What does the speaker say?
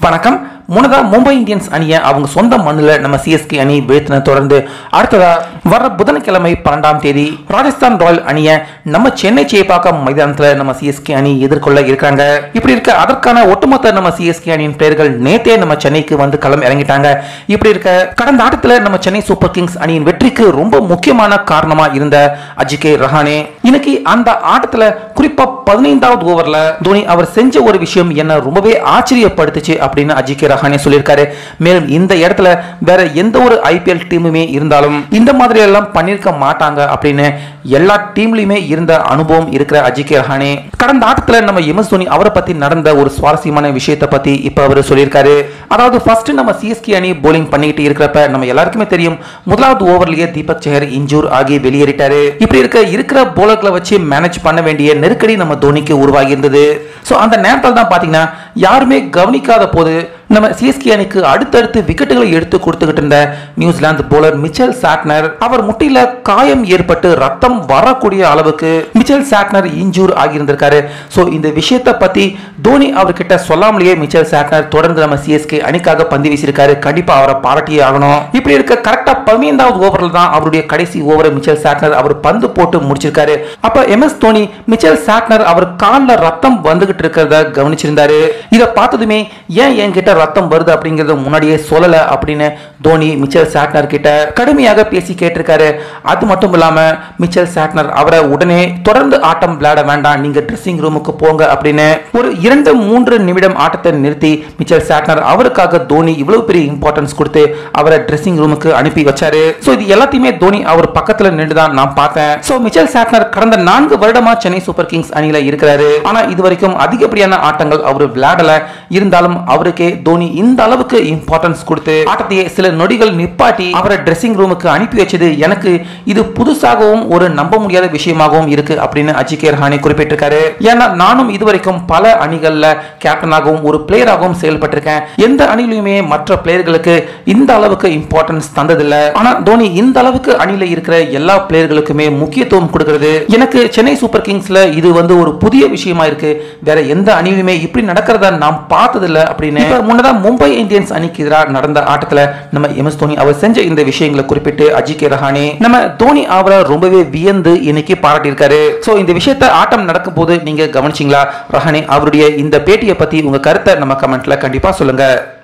வணக்கம் முன்னதா மும்பை இந்தியன்ஸ் அணியை அவங்க சொந்த மண்ணில் நம்ம சிஎஸ்கே அணி வீழ்த்தின தொடர்ந்து அடுத்ததா வர புதன்கிழமை பன்னெண்டாம் தேதி ராஜஸ்தான் ராயல் அணியை நம்ம சென்னை சேப்பாக்கம் மைதானத்தில் நம்ம சிஎஸ்கே அணி எதிர்கொள்ள இருக்காங்க இப்படி இருக்க அதற்கான ஒட்டுமொத்த நம்ம சிஎஸ்கே அணியின் பிளேயர்கள் நேத்தே நம்ம சென்னைக்கு வந்து களம் இறங்கிட்டாங்க இப்படி இருக்க கடந்த ஆட்டத்தில் நம்ம சென்னை சூப்பர் கிங்ஸ் அணியின் வெற்றிக்கு ரொம்ப முக்கியமான காரணமா இருந்த அஜிகே ரஹானே இன்னைக்கு அந்த ஆட்டத்துல குறிப்பா பதினைந்தாவது ஓவர்ல தோனி அவர் செஞ்ச ஒரு விஷயம் என்ன ரொம்பவே ஆச்சரியப்படுத்துச்சு அப்படின்னு அஜிகே ரஹானே சொல்லியிருக்காரு மேலும் இந்த இடத்துல வேற எந்த ஒரு ஐபிஎல் டீமுமே இருந்தாலும் இந்த மாதிரி எல்லாம் பண்ணிருக்க மாட்டாங்க அப்படின்னு எல்லா டீம்லயுமே இருந்த அனுபவம் இருக்கிற அஜிகே ரஹானே கடந்த ஆட்டத்துல நம்ம எம்எஸ் தோனி அவரை பத்தி நடந்த ஒரு சுவாரஸ்யமான விஷயத்தை பத்தி இப்ப அவர் சொல்லியிருக்காரு அதாவது ஃபர்ஸ்ட் நம்ம சிஎஸ்கே அணி போலிங் பண்ணிக்கிட்டு இருக்கிறப்ப நம்ம எல்லாருக்குமே தெரியும் முதலாவது ஓவர்லயே தீபக் சேகர் இன்ஜூர் ஆகி வெளியேறிட்டாரு இப்படி இருக்க இருக்கிற போலர்களை வச்சு மேனேஜ் பண்ண வேண்டிய நெருக்கடி நம்ம தோனிக்கு உருவாகி இருந்தது ஸோ அந்த நேரத்தில் தான் பார்த்தீங்கன்னா யாருமே கவனிக்காத போது நம்ம சிஎஸ்கே அணிக்கு அடுத்தடுத்து விக்கெட்டுகளை எடுத்து கொடுத்துக்கிட்டு இருந்த நியூசிலாந்து போலர் மிச்சல் சாட்னர் அவர் முட்டில காயம் ஏற்பட்டு ரத்தம் வரக்கூடிய அளவுக்கு மிச்சல் சாட்னர் இன்ஜூர் ஆகியிருந்திருக்காரு ஸோ இந்த விஷயத்தை பத்தி தோனி அவர்கிட்ட சொல்லாமலேயே மிச்சல் சாட்னர் தொடர்ந்து நம்ம சிஎஸ்கே அணிக்காக பந்து வீசியிருக்காரு கண்டிப்பா அவரை பாராட்டியே ஆகணும் இப்படி இருக்க கரெக்டா பதினைந்தாவது ஓவரில் தான் அவருடைய கடைசி ஓவரை மிச்சல் சாட்னர் அவர் பந்து போட்டு முடிச்சிருக்காரு அப்ப M S Dhoni Mitchell Santner அவர் காலில் ரத்தம் வந்துகிட்டு இருக்கிறத கவனிச்சிருந்தாரு இதை பார்த்ததுமே ஏன் என்கிட்ட ரத்தம் வருது அப்படிங்கறத முன்னாடியே சொல்லல அப்படின்னு தோனி மிச்சல் சாட்னர் கிட்ட கடுமையாக பேசி கேட்டிருக்காரு அது மட்டும் இல்லாம மிச்சல் சாட்னர் அவரை உடனே தொடர்ந்து ஆட்டம் விளையாட வேண்டாம் நீங்க ட்ரெஸ்ஸிங் ரூமுக்கு போங்க அப்படின்னு ஒரு இரண்டு மூன்று நிமிடம் ஆட்டத்தை நிறுத்தி மிச்சல் சாட்னர் அவருக்காக தோனி இவ்வளவு பெரிய இம்பார்ட்டன்ஸ் கொடுத்து அவரை ட்ரெஸ்ஸிங் ரூமுக்கு அனுப்பி வச்சாரு சோ இது எல்லாத்தையுமே தோனி அவர் பக்கத்துல நின்று தான் நான் பார்த்தேன் சோ மிச்சல் சாட்னர் கடந்த நான்கு வருடமா சென்னை சூப்பர் கிங்ஸ் அணியில இருக்கிறாரு ஆனா இது வரைக்கும் அதிகப்படியான ஆட்டங்கள் அவர் விளையாடல இருந்தாலும் அவருக்கே தோனி இந்த அளவுக்கு இம்பார்ட்டன்ஸ் கொடுத்து ஆட்டத்தையே சில நொடிகள் நிப்பாட்டி அவரை ட்ரெஸ்ஸிங் ரூமுக்கு அனுப்பி வச்சது எனக்கு இது புதுசாகவும் ஒரு நம்ப முடியாத விஷயமாகவும் இருக்கு அப்படின்னு அஜிகே ரஹானே குறிப்பிட்டிருக்காரு ஏன்னா நானும் இதுவரைக்கும் பல அணிகள்ல கேப்டனாகவும் ஒரு பிளேயராகவும் செயல்பட்டிருக்கேன் எந்த அணியிலுமே மற்ற பிளேயர்களுக்கு இந்த அளவுக்கு இம்பார்ட்டன்ஸ் தந்ததில்ல ஆனா தோனி இந்த அளவுக்கு அணியில இருக்கிற எல்லா பிளேயர்களுக்குமே முக்கியத்துவம் கொடுக்கிறது எனக்கு சென்னை சூப்பர் கிங்ஸ்ல இது வந்து ஒரு புதிய விஷயமா இருக்கு வேற எந்த அணியிலுமே இப்படி நடக்கிறத நாம் பார்த்ததில்ல அப்படின்னு இப்ப முன்னதா மும்பை இந்தியன்ஸ் அணிக்கு எதிராக நடந்த ஆட்டத்துல நம்ம எம்எஸ் தோனி அவர் செஞ்ச இந்த விஷயங்களை குறிப்பிட்டு அஜிகே ரஹானே நம்ம தோனி அவரை ரொம்பவே வியந்து இன்னைக்கு பாராட்டியிருக்காரு சோ இந்த விஷயத்த ஆட்டம் நடக்கும் போது நீங்க கவனிச்சீங்களா ரஹானே அவருடைய இந்த பேட்டியை பத்தி உங்க கருத்தை நம்ம கமெண்ட்ல கண்டிப்பா சொல்லுங்க